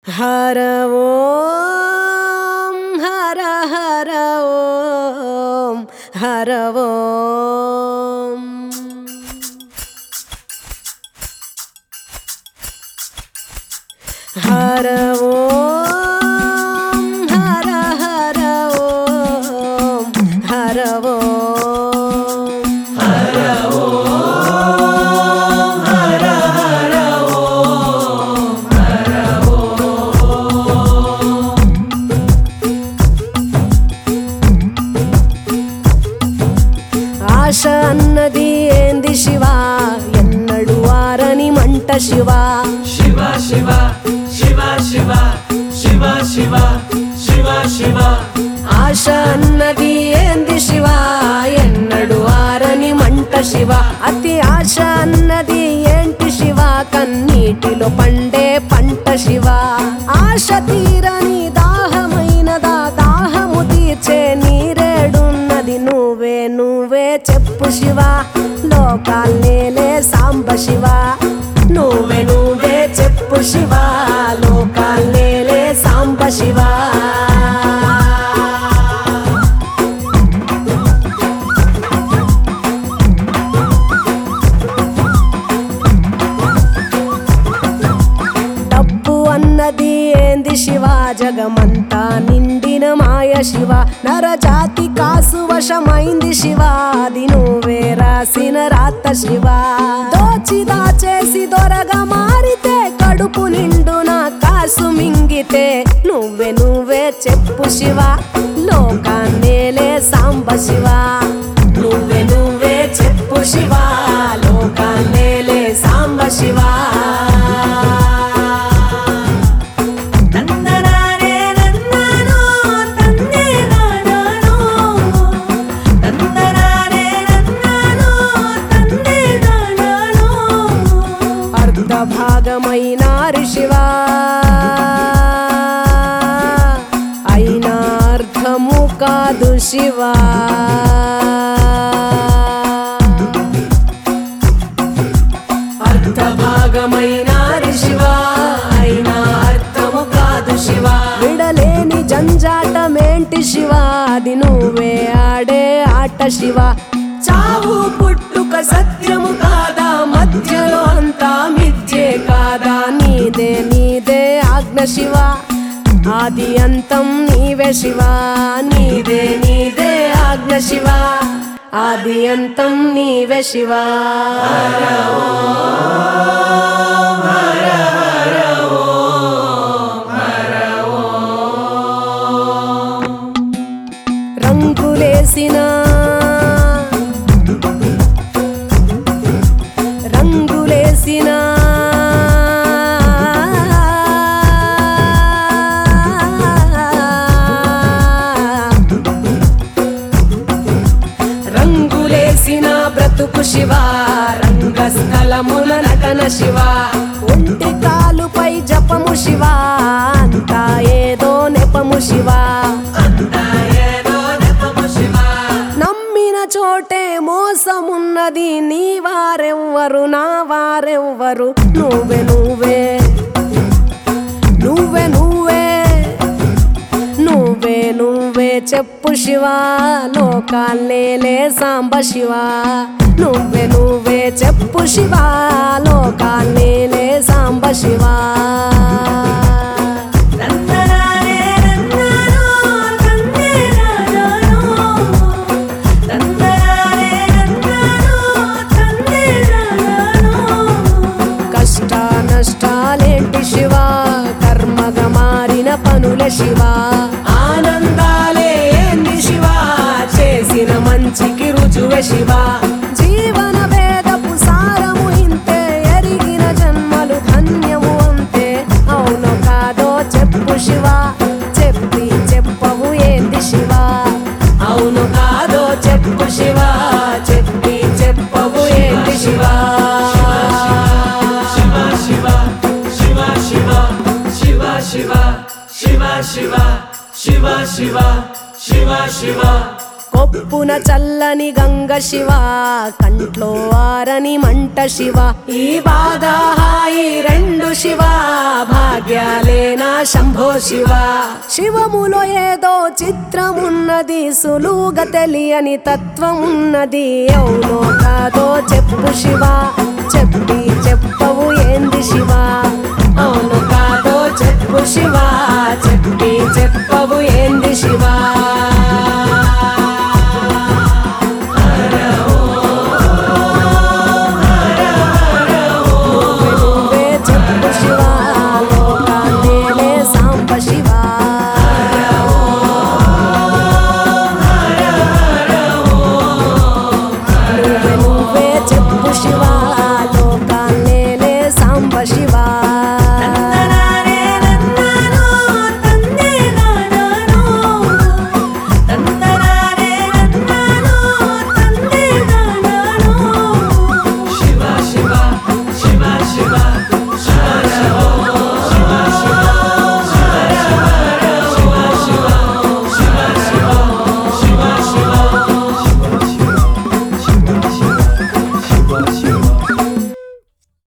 హర ఓం హర హర ఓం హర ఓం హర ఓం హర హర ఓం హర ఓం ఆశ అన్నది ఏంది శివ ఎన్నడు వారని మంట శివ శివ శివ శివ శివ శివ శివ శివ శివ ఆశ అన్నది ఏంది శివ ఎన్నడు వారని మంట శివ అతి ఆశ అన్నది ఏంటి శివ కన్నీటిలో పండే పంట శివ ఆశ తీరని దాహమైనదా దాహము తీర్చే నీరేడున్నది నువ్వే నువ్వే చెప్పు శివ లోకాల్నేలే సాంబ శివ నువ్వే నువ్వే చెప్పు శివ లోకాల్నేలే సాంబ శివ డబ్బు అన్నది ఏంది శివ జగమంతా నిండిన మాయ శివ నరజాతి కాసు వశమైంది శివ అది నువ్వే రాసిన రాత శివ దోచి దాచేసి దొరగా మారితే కడుపు నిండున కాసు మింగితే నువ్వే నువ్వే చెప్పు శివ లోకాన్నేలే సాంబ శివ నువ్వే నువ్వే చెప్పు శివ లోకాన్నేలే సాంబ శివ తందనానే నన్నాను తందే నానాను తందనానే నన్నాను తందే నానాను అర్ధ భాగమైన శివ అయినా అర్థము కాదు శివ అర్ధ భాగమైన శివ అయినా అర్థము కాదు శివ విడలేని జంజాటమేంటి శివ అది నువ్వే ఆడే ఆట శివ చావు పుట్టుక సత్యము కాదా మధ్యలో అంతా మిథ్యే కాదా నీదే నీదే ఆజ్ఞ శివ ఆది అంతం నీవే శివ నీదే నీదే ఆజ్ఞ శివ ఆది అంతం నీవే శివ రంగులేసిన రంగులేసిన రంగులేసిన బ్రతుకు శివ రంగస్థలముల నటన శివ ఒంటి కాలుపై జపము శివ అంతా ఏదో నెపము శివ అంతా ఏదో నెపము శివ నమ్మిన చోటే మోసమున్నది నీ వారెవ్వరు నా వారెవ్వరు నువ్వే నువ్వే నువ్వే నువ్వే నువ్వే నువ్వే చెప్పు శివ లోకాల్నేలే సాంబ శివ నువ్వే నువ్వే చెప్పు శివ లోకాల్నేలే సాంబ శివ తందనానే నన్నాను తందే నానాను తందనానే నన్నాను తందే నానాను కష్ట నష్టాలేంటి శివ కర్మగా మారిన పనుల శివ ఆనందాలే ఏంది శివ చేసిన మంచికి రుజువే శివ జీవన వేదపు సారము ఇంతే ఎరిగిన జన్మలు ధన్యము అంతే అవును కాదో చెప్పు శివ చెప్పి చెప్పవు ఏంది శివ అవును కాదో చెప్పు శివ చెప్పి చెప్పవు ఏంది శివ శివ శివ శివ శివ శివ శివ శివ శివ శివ శివ శివ శివ కొప్పున చల్లని గంగ శివ కంట్లో ఆరని మంట శివ ఈ బాధ హాయి రెండు శివ భాగ్యాలే నా శంభో శివ శివములో ఏదో చిత్రమున్నది సులువుగా తెలియని తత్వమున్నది అవునో కాదో చెప్పు శివ చెప్పి చెప్పవు ఏంది శివ అవును కాదో చెప్పు శివ